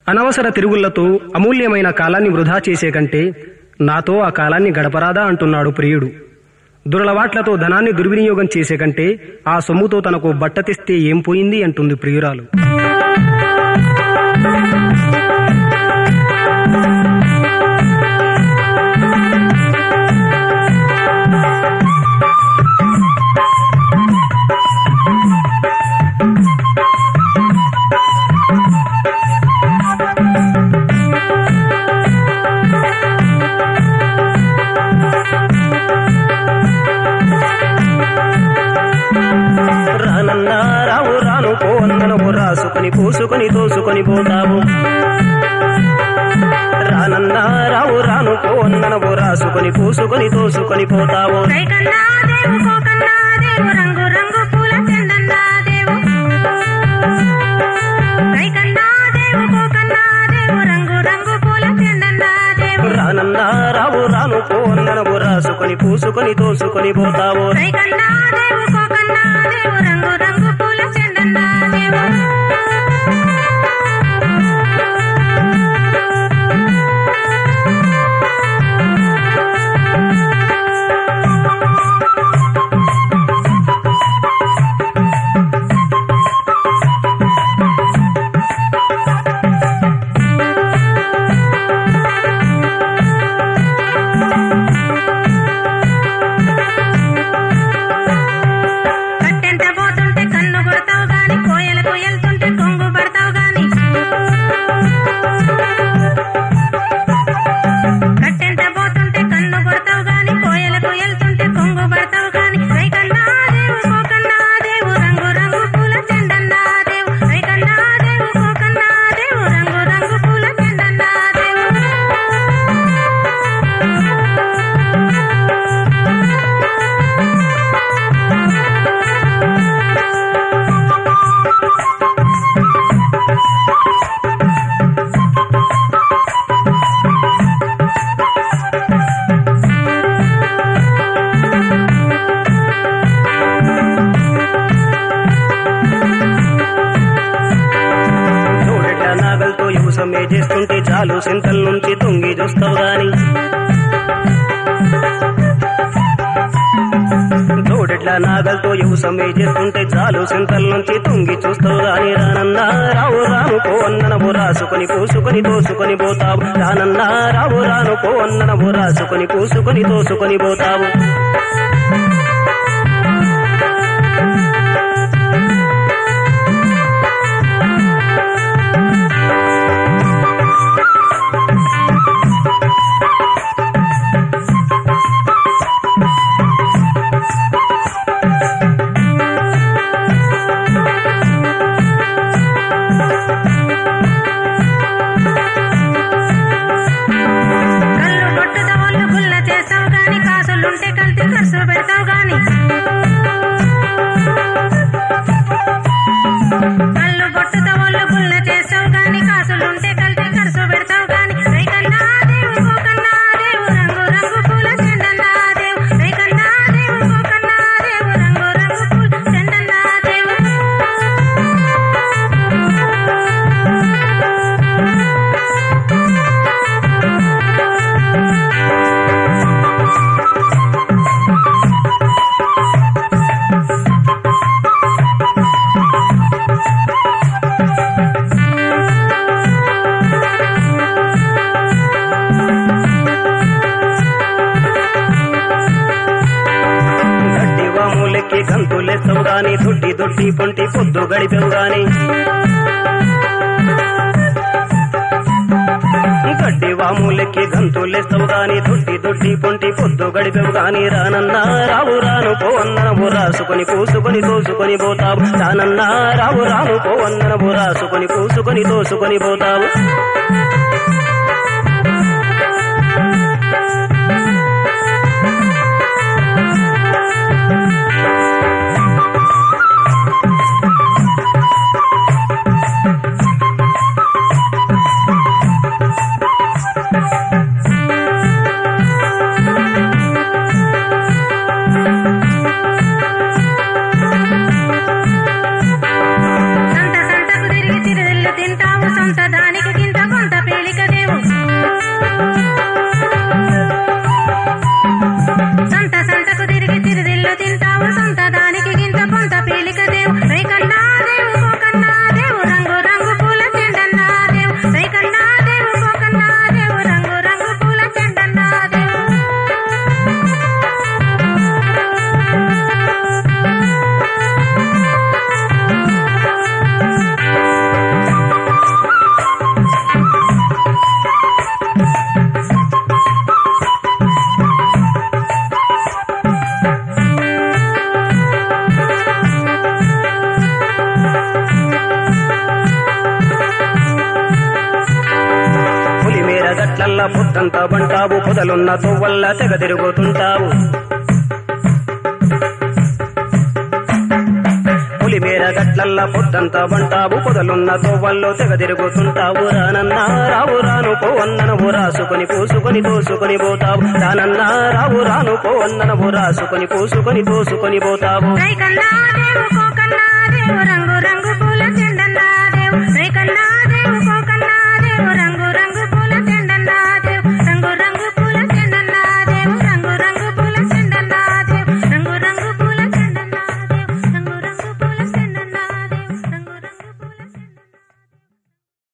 అనవసర తిరుగుళ్లతో అమూల్యమైన కాలాన్ని వృధా చేసే కంటే నాతో ఆ కాలాన్ని గడపరాదా అంటున్నాడు ప్రియుడు దురలవాట్లతో ధనాన్ని దుర్వినియోగం చేసే కంటే ఆ సొమ్ముతో తనకు బట్ట తెస్తే ఏం పోయింది అంటుంది ప్రియురాలు రానన్నా రావు రాను పోన్ననవు రాసుకొని పూసుకొని తోసుకొని పోతావు రానన్నా రావు రాను పోన్ననవు రాసుకొని పూసుకొని తోసుకొని పోతావు కైకన్నా దేవు కోకన్నా దేవు రంగు రంగు పూల చెండన్నా దేవు కైకన్నా దేవు కోకన్నా దేవు రంగు రంగు పూల చెండన్నా దేవు రానన్నా రావు రాను పోన్ననవు రాసుకొని పూసుకొని తోసుకొని పోతావు కైకన్నా దేవు కోకన్నా దేవు రంగు రంగు పూల చెండన్నా దేవు కట్టెంట పోతుంటే కన్ను కొడతావు గాని కోయలకు వెళ్తుంటే కొంగు పడతావు గాని కట్టెంట పోతుంటే కన్ను కొడతావు గాని కోయలకు వెళ్తుంటే కొంగు పడతావు గాని రైకన్నా దేవు కోకన్నా దేవు రంగు రంగు పూల చెండన్నా దేవు రైకన్నా దేవు కోకన్నా దేవు రంగు రంగు పూల చెండన్నా దేవు చూడట నాగలతో యువసమే చేస్తుంటే చాలు సింతల నుంచి తొంగి చూస్తావు గాని తోడెట్ల నాగలతో యువసమే చేస్తుంటే చాలు సింతల నుంచి తొంగి చూస్తావు గాని రానన్నా రావు రాను పో అన్ననవు రాసుకొని పూసుకొని తోసుకొని పోతావు రానన్నా రావు రాను పో అన్ననవు రాసుకొని పూసుకొని తోసుకొని పోతావు కళ్ళు కొట్టుద ఒళ్ళు గుల్ల చేస్తావు గాని కాసులుంటే కల్తీ ఖర్చు పెడతావు గాని కళ్ళు కొట్టుద ఒళ్ళు గుల్ల చేస్తావు గాని కాసులుంటే కల్తీ ఖర్చు పెడతావు గాని రైకన్నా దేవు కోకన్నా దేవు రంగు రంగు పూల చెండన్నా దేవు రైకన్నా దేవు కోకన్నా దేవు రంగు రంగు పూల చెండన్నా దేవు గడ్డి వాములెక్కి గంతులేస్తావు గాని దొడ్డి దొడ్డి పొంటి పొద్దు గడిపావు గాని గడ్డి వాములెక్కి గంతులేస్తావు గాని దొడ్డి దొడ్డి పొంటి పొద్దు గడిపావు గాని రానన్నా రావు రాను పో అన్ననవు రాసుకొని పూసుకొని తోసుకొని పోతావు రానన్నా రావు రాను పో అన్ననవు రాసుకొని పూసుకొని తోసుకొని పోతావు సంత సంతకు తిరిగి తిరిగి తింటావు సొంత దానికి గింత గట్లల్లా పొద్దంతా బంటావు పొదలున్న తొవ్వల్ల తెగ తిరుగుతుంటావు పులిమేర గట్లల్లా పొద్దంతా బంటావు పొదలున్న తొవ్వల్లో తెగ తిరుగుతుంటావు రానన్నా రావు రాను పోవన్ననవు రాసుకొని పూసుకొని తోసుకొని పోతావు రానన్నా రావు రాను పోవన్ననవు రాసుకొని పూసుకొని తోసుకొని పోతావు రైకన్నా దేవు కోకన్నా దేవు రంగు